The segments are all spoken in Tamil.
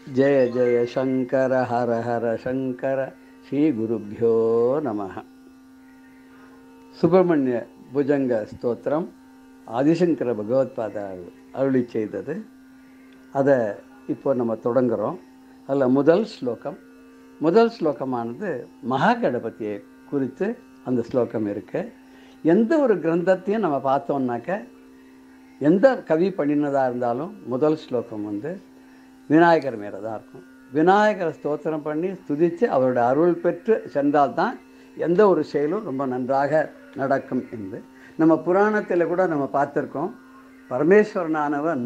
ஜெய ஜெய சங்கர ஹர ஹர சங்கர ஸ்ரீ குருப்பியோ நம சுப்பிரமணிய புஜங்க ஸ்தோத்திரம் ஆதிசங்கர பகவத்பாத அருளி செய்தது அதை இப்போ நம்ம தொடங்குகிறோம் அதில் முதல் ஸ்லோகம் முதல் ஸ்லோகமானது மகாகணபதியை குறித்து அந்த ஸ்லோகம் இருக்குது எந்த ஒரு கிரந்தத்தையும் நம்ம பார்த்தோம்னாக்க எந்த கவி பண்ணினதாக இருந்தாலும் முதல் ஸ்லோகம் வந்து விநாயகர் மேலே தான் இருக்கும் விநாயகரை ஸ்தோத்திரம் பண்ணி துதித்து அவரோட அருள் பெற்று சென்றால்தான் எந்த ஒரு செயலும் ரொம்ப நன்றாக நடக்கும் என்று நம்ம புராணத்தில் கூட நம்ம பார்த்துருக்கோம் பரமேஸ்வரனானவன்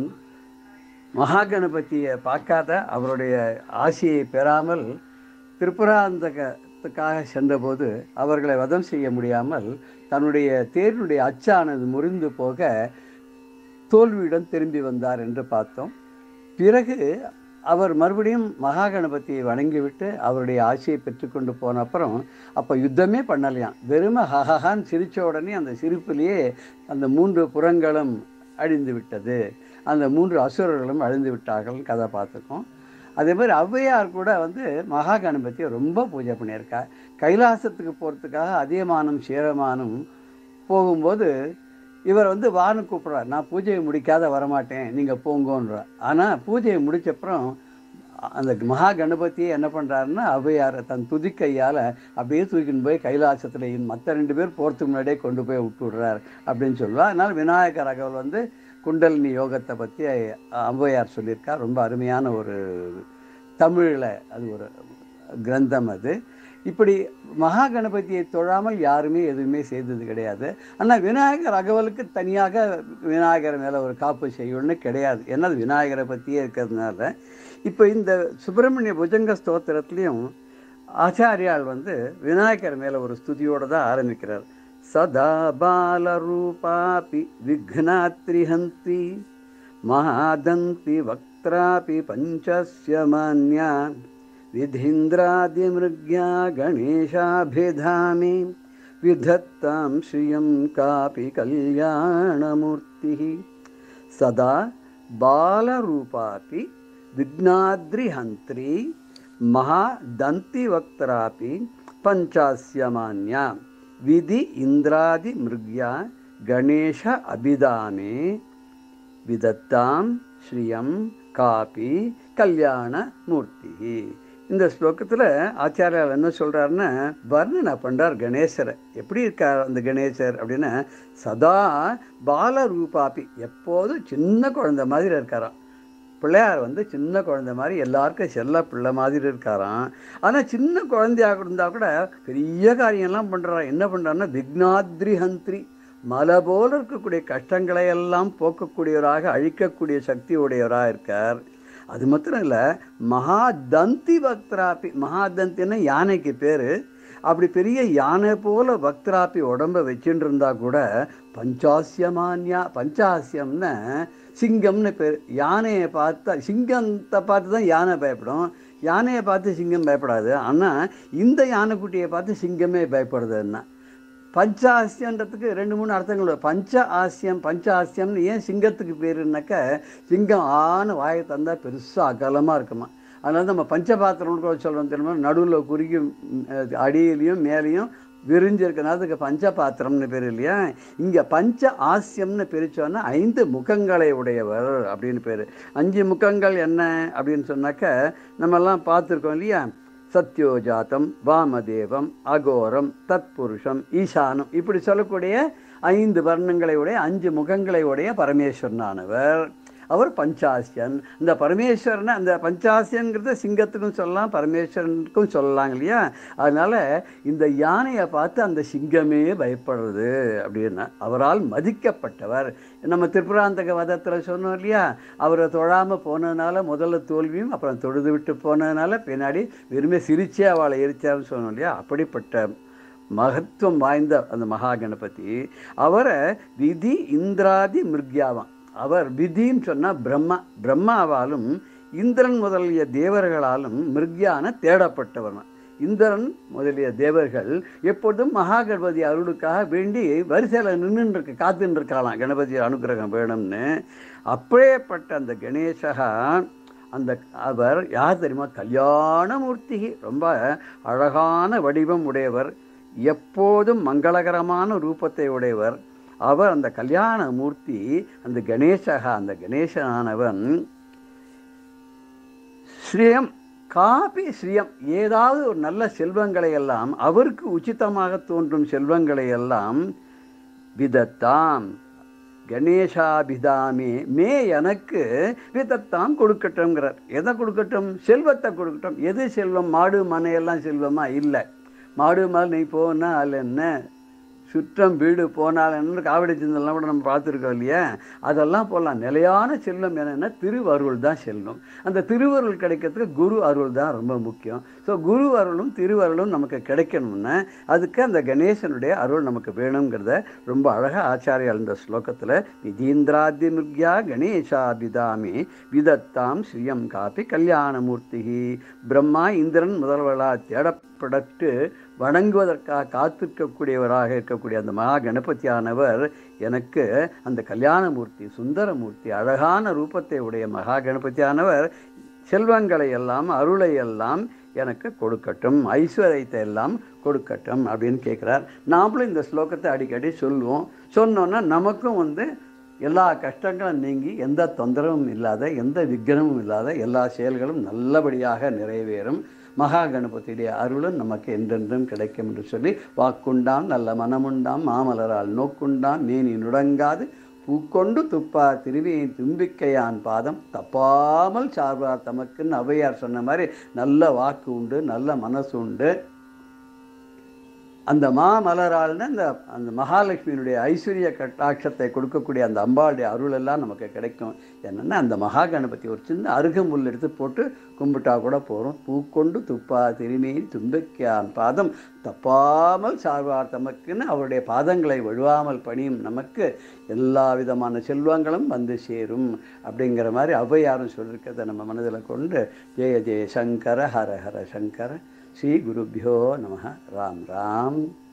மகாகணபதியை பார்க்காத அவருடைய ஆசையை பெறாமல் திரிபுராந்தகத்துக்காக சென்றபோது அவர்களை வதம் செய்ய முடியாமல் தன்னுடைய தேரினுடைய அச்சானது முறிந்து போக தோல்வியுடன் திரும்பி வந்தார் என்று பார்த்தோம் பிறகு அவர் மறுபடியும் மகா கணபதியை வணங்கிவிட்டு அவருடைய ஆசையை பெற்றுக்கொண்டு போன அப்புறம் அப்போ யுத்தமே பண்ணலையாம் வெறும ஹஹஹான் சிரித்த உடனே அந்த சிரிப்பிலேயே அந்த மூன்று புறங்களும் அழிந்து விட்டது அந்த மூன்று அசுரர்களும் அழிந்து விட்டார்கள் கதை பார்த்துருக்கோம் அதே மாதிரி ஔவையார் கூட வந்து மகா கணபதியை ரொம்ப பூஜை பண்ணியிருக்கா கைலாசத்துக்கு போகிறதுக்காக அதியமானம் சீரமானம் போகும்போது இவர் வந்து வான்னு கூப்பிட்றார் நான் பூஜையை முடிக்காத வரமாட்டேன் நீங்கள் போங்கன்றார் ஆனால் பூஜையை முடிச்சப்புறம் அந்த மகா கணபதியை என்ன பண்ணுறாருன்னா ஔவையாரை தன் துதிக்கையால் அப்படியே தூக்கின்னு போய் கைலாசத்தில் மற்ற ரெண்டு பேர் போகிறதுக்கு முன்னாடியே கொண்டு போய் விட்டு விடுறார் அப்படின்னு சொல்லுவார் அதனால் விநாயகர் அகவல் வந்து குண்டலினி யோகத்தை பற்றி ஔவையார் சொல்லியிருக்கார் ரொம்ப அருமையான ஒரு தமிழில் அது ஒரு கிரந்தம் அது இப்படி மகா கணபதியை தொழாமல் யாருமே எதுவுமே செய்தது கிடையாது ஆனால் விநாயகர் அகவலுக்கு தனியாக விநாயகர் மேலே ஒரு காப்பு செய்யணும்னு கிடையாது ஏன்னா அது விநாயகரை பற்றியே இருக்கிறதுனால இப்போ இந்த சுப்பிரமணிய புஜங்க ஸ்தோத்திரத்துலேயும் ஆச்சாரியால் வந்து விநாயகர் மேலே ஒரு ஸ்துதியோடு தான் ஆரம்பிக்கிறார் சதா பாலரூபாபி விக்னாத்ரிஹந்தி மகாதந்தி வக்திராபி பஞ்சஸ்ய மான்யான் विधीन्द्रादिमृग्या गणेशाभिधामि विधत्तां श्रियं कापि कल्याणमूर्तिः सदा बालरूपापि विघ्नाद्रिहन्त्री महादन्तिवक्त्रापि पञ्चास्यमान्या विधि इन्द्रादिमृग्या गणेश अभिधामे विदत्तां श्रियं காபி கல்யாண மூர்த்தி இந்த ஸ்லோகத்தில் ஆச்சாரியார் என்ன சொல்கிறாருன்னா வர்ணனை பண்ணுறார் கணேசரை எப்படி இருக்கார் அந்த கணேசர் அப்படின்னா சதா பால ரூபாப்பி எப்போதும் சின்ன குழந்தை மாதிரி இருக்காராம் பிள்ளையார் வந்து சின்ன குழந்தை மாதிரி எல்லாருக்கும் செல்ல பிள்ளை மாதிரி இருக்காராம் ஆனால் சின்ன குழந்தையாக இருந்தால் கூட பெரிய காரியம்லாம் பண்ணுறாரு என்ன பண்ணுறாருன்னா விக்னாத்ரி ஹந்திரி மலை போல இருக்கக்கூடிய கஷ்டங்களை எல்லாம் போக்கக்கூடியவராக அழிக்கக்கூடிய சக்தி உடையவராக இருக்கார் அது மாத்திரம் இல்லை மகாதந்தி பக்திராப்பி மகாதந்தின்னா யானைக்கு பேர் அப்படி பெரிய யானை போல பக்திராப்பி உடம்ப வச்சுட்டு இருந்தா கூட பஞ்சாசியமான்யா பஞ்சாசியம்னு சிங்கம்னு பேர் யானையை பார்த்தா சிங்கத்தை பார்த்து தான் யானை பயப்படும் யானையை பார்த்து சிங்கம் பயப்படாது ஆனால் இந்த யானைக்குட்டியை பார்த்து சிங்கமே பயப்படுதுன்னா பஞ்ச ஆசியன்றதுக்கு ரெண்டு மூணு அர்த்தங்கள் பஞ்ச ஆசியம் பஞ்ச ஆசியம்னு ஏன் சிங்கத்துக்கு பேருனாக்க சிங்கம் ஆன வாயை தந்தால் பெருசாக அகலமாக இருக்குமா அதனால நம்ம பஞ்சபாத்திரம்னு கூட சொல்கிறோம் தெரியுமா நடுவில் குறுகி அடியிலையும் மேலேயும் விரிஞ்சு இருக்கனால அதுக்கு பஞ்சபாத்திரம்னு பேர் இல்லையா இங்கே பஞ்ச ஆசியம்னு பிரித்தோன்னா ஐந்து முகங்களை உடையவர் அப்படின்னு பேர் அஞ்சு முகங்கள் என்ன அப்படின்னு சொன்னாக்க நம்மெல்லாம் பார்த்துருக்கோம் இல்லையா சத்யோஜாத்தம் வாமதேவம் அகோரம் தத்புருஷம் ஈசானம் இப்படி சொல்லக்கூடிய ஐந்து வர்ணங்களை உடைய அஞ்சு முகங்களை உடைய பரமேஸ்வரனானவர் அவர் பஞ்சாசியன் இந்த பரமேஸ்வரனை அந்த பஞ்சாசியன்கிறத சிங்கத்துக்கும் சொல்லலாம் பரமேஸ்வரனுக்கும் சொல்லலாம் இல்லையா அதனால் இந்த யானையை பார்த்து அந்த சிங்கமே பயப்படுறது அப்படின்னா அவரால் மதிக்கப்பட்டவர் நம்ம திரிபுராந்தக வதத்தில் சொன்னோம் இல்லையா அவரை தொழாமல் போனதுனால முதல்ல தோல்வியும் அப்புறம் தொழுது விட்டு போனதுனால பின்னாடி வெறுமே சிரிச்சே அவளை எரிச்சார்னு சொன்னோம் இல்லையா அப்படிப்பட்ட மகத்துவம் வாய்ந்த அந்த மகா கணபதி அவரை விதி இந்திராதி மிருக்யாவான் அவர் விதின்னு சொன்னால் பிரம்மா பிரம்மாவாலும் இந்திரன் முதலிய தேவர்களாலும் மிருக்யான தேடப்பட்டவர் இந்திரன் முதலிய தேவர்கள் எப்பொழுதும் மகா கணபதி அருளுக்காக வேண்டி வரிசையில் நின்றுருக்கு காத்துன்னு இருக்கலாம் கணபதி அனுகிரகம் வேணும்னு அப்படியேப்பட்ட அந்த கணேசகா அந்த அவர் யார் தெரியுமா கல்யாணமூர்த்தி ரொம்ப அழகான வடிவம் உடையவர் எப்போதும் மங்களகரமான ரூபத்தை உடையவர் அவர் அந்த கல்யாண மூர்த்தி அந்த கணேசகா அந்த கணேசனானவன் ஸ்ரீயம் காபி ஸ்ரீயம் ஏதாவது ஒரு நல்ல செல்வங்களை எல்லாம் அவருக்கு உச்சிதமாக தோன்றும் செல்வங்களை எல்லாம் விதத்தாம் கணேசாபிதாமே மே எனக்கு விதத்தாம் கொடுக்கட்டும்ங்கிறார் எதை கொடுக்கட்டும் செல்வத்தை கொடுக்கட்டும் எது செல்வம் மாடு மனையெல்லாம் செல்வமா இல்லை மாடு மலை நீ போனால் என்ன சுற்றம் வீடு போனால் என்ன காவடி சிந்தெல்லாம் கூட நம்ம பார்த்துருக்கோம் இல்லையா அதெல்லாம் போடலாம் நிலையான செல்வம் என்னென்னா திருவருள் தான் செல்வம் அந்த திருவருள் கிடைக்கிறதுக்கு குரு அருள் தான் ரொம்ப முக்கியம் ஸோ குரு அருளும் திருவருளும் நமக்கு கிடைக்கணும்னா அதுக்கு அந்த கணேசனுடைய அருள் நமக்கு வேணுங்கிறத ரொம்ப அழகாக ஆச்சாரியால் இந்த ஸ்லோகத்தில் விதீந்திராதி மிருக்யா கணேசாபிதாமி விதத்தாம் ஸ்ரீயம் காப்பி கல்யாணமூர்த்தி பிரம்மா இந்திரன் முதல்வர்களாக தேடப்படட்டு வணங்குவதற்காக காத்திருக்கக்கூடியவராக இருக்கக்கூடிய அந்த மகா கணபதியானவர் எனக்கு அந்த கல்யாணமூர்த்தி சுந்தரமூர்த்தி அழகான ரூபத்தை உடைய மகா கணபதியானவர் செல்வங்களை எல்லாம் அருளை எல்லாம் எனக்கு கொடுக்கட்டும் ஐஸ்வர்யத்தை எல்லாம் கொடுக்கட்டும் அப்படின்னு கேட்குறார் நாமளும் இந்த ஸ்லோகத்தை அடிக்கடி சொல்லுவோம் சொன்னோன்னா நமக்கும் வந்து எல்லா கஷ்டங்களும் நீங்கி எந்த தொந்தரவும் இல்லாத எந்த விக்னமும் இல்லாத எல்லா செயல்களும் நல்லபடியாக நிறைவேறும் மகா கணபதியுடைய அருளும் நமக்கு என்றென்றும் கிடைக்கும் என்று சொல்லி வாக்குண்டாம் நல்ல மனமுண்டாம் மாமலரால் நோக்குண்டாம் மேனி நுடங்காது பூக்கொண்டு துப்பா திருவியை தும்பிக்கையான் பாதம் தப்பாமல் சார்பார் தமக்குன்னு ஔவையார் சொன்ன மாதிரி நல்ல வாக்கு உண்டு நல்ல மனசு உண்டு அந்த மாமலரால்னு அந்த அந்த மகாலட்சுமியினுடைய ஐஸ்வர்ய கட்டாட்சத்தை கொடுக்கக்கூடிய அந்த அம்பாளுடைய அருள் எல்லாம் நமக்கு கிடைக்கும் என்னென்னா அந்த மகா கணபதி ஒரு சின்ன அருகம்புல் எடுத்து போட்டு கும்பிட்டா கூட போகிறோம் பூக்கொண்டு துப்பா திரும்பியின் தும்பிக்கையான் பாதம் தப்பாமல் சார்வார் தமக்குன்னு அவருடைய பாதங்களை வழுவாமல் பணியும் நமக்கு எல்லா விதமான செல்வங்களும் வந்து சேரும் அப்படிங்கிற மாதிரி ஔவையாரும் சொல்லியிருக்கிறத நம்ம மனதில் கொண்டு ஜெய ஜெய சங்கர ஹர ஹர சங்கர ஸ்ரீ குருபியோ நம ராம் ராம்